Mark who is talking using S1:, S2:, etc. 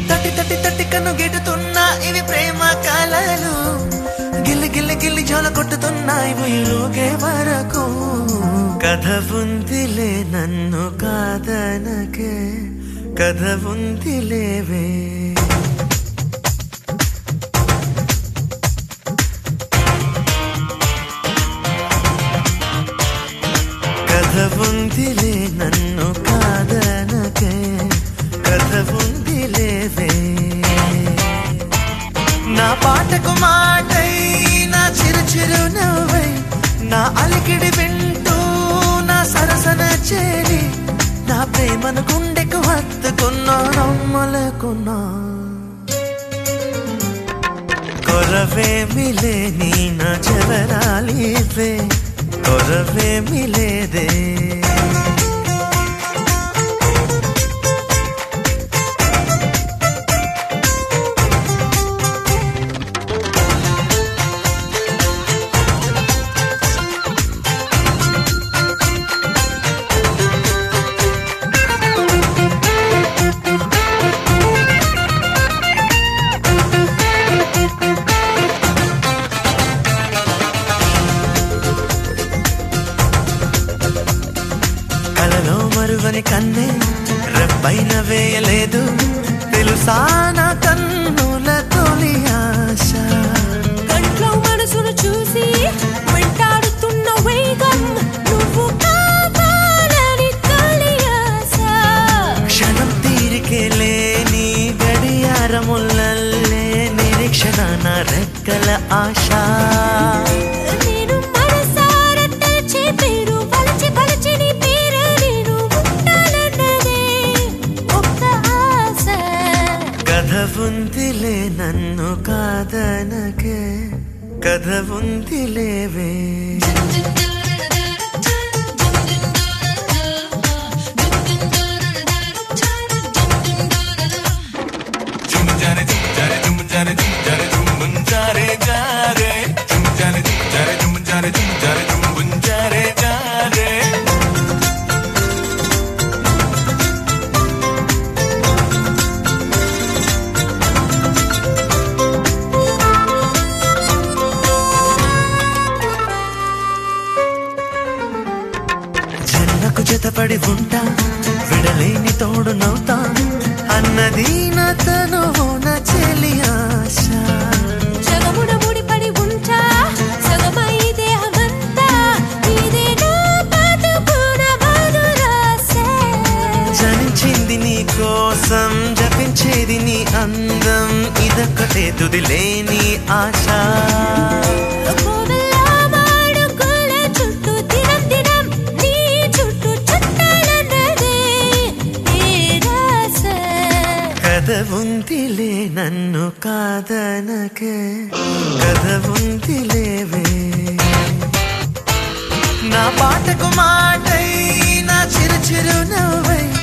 S1: తట్టి తట్టి తట్టి కన్ను గిట్టుతున్నా ఇవి ప్రేమ కాలాలు గిల్లి గిల్లి గిల్లి జోల కొట్టుతున్నాయి ఉయ్యులుగే వరకు కథ ఉందిలే నన్ను కాదనకే కథ ఉందిలేవే కథ ఉందిలే నన్ను కాదనకే కథ ఉందిలేవే నా పాటకు మాటై నా చిరు చిరు నవ్వై నా అలికిడి వింటూ నా సరసన చేరి నా ప్రేమను గుండెకు హత్తుకున్నా నమ్మలేకున్నా కొరవే మిలే నీ నా చెవరాలివే కొరవే మిలేదే కలలో మరువని కన్నే రెప్పైన వేయలేదు తెలుసా నా కన్నుల తొలి ఆశ
S2: కంట్లో మనసును చూసి వెంటాడుతున్న వేగం నువ్వు కావాలని తొలి ఆశ
S1: క్షణం తీరికే లేని గడియారముల్లే నిరీక్షణ నా రెక్కల ఆశ
S2: నేను మనసారా తలచే పేరు వలచి వలచి నీ పేరు నేను ఉంటానన్నదే ఒక్క ఆశ
S1: కథ ఉందిలే నన్ను కాదనకే కథ ఉందిలేవే
S3: చుమ్ముంజారే చుమ్ముంజారే చుమ్ముంజారే చుమ్ముంజారే చుమ్ముంజారే జారే చుమ్ముంజారే చుమ్ముంజారే చుమ్ముంజారే చుమ్ముంజారే చుమ్ముంజారే జారే
S1: జన్మకు జతపడి ఉంటా విడలేని తోడు నవ్వుతా అన్నది నా తను నా చెలి ఆశ
S2: జగమున ముడిపడి ఉంటా సగమై దేహమంతా ఇదే నా బతుకున మధురాసే
S1: జనించింది నీ కోసం జపించేది నీ అందం ఇదొక్కటే తుదిలేని ఆశ
S2: కోవెల మాడుకుల చుట్టూ దినం దినం నీ చుట్టూ చుట్టాలన్నదే నిరాశ
S1: కథ ఉందిలే నన్ను కాదనకే కథ ఉందిలేవే నా పాటకు మాటై నా చిరు చిరు నవ్వై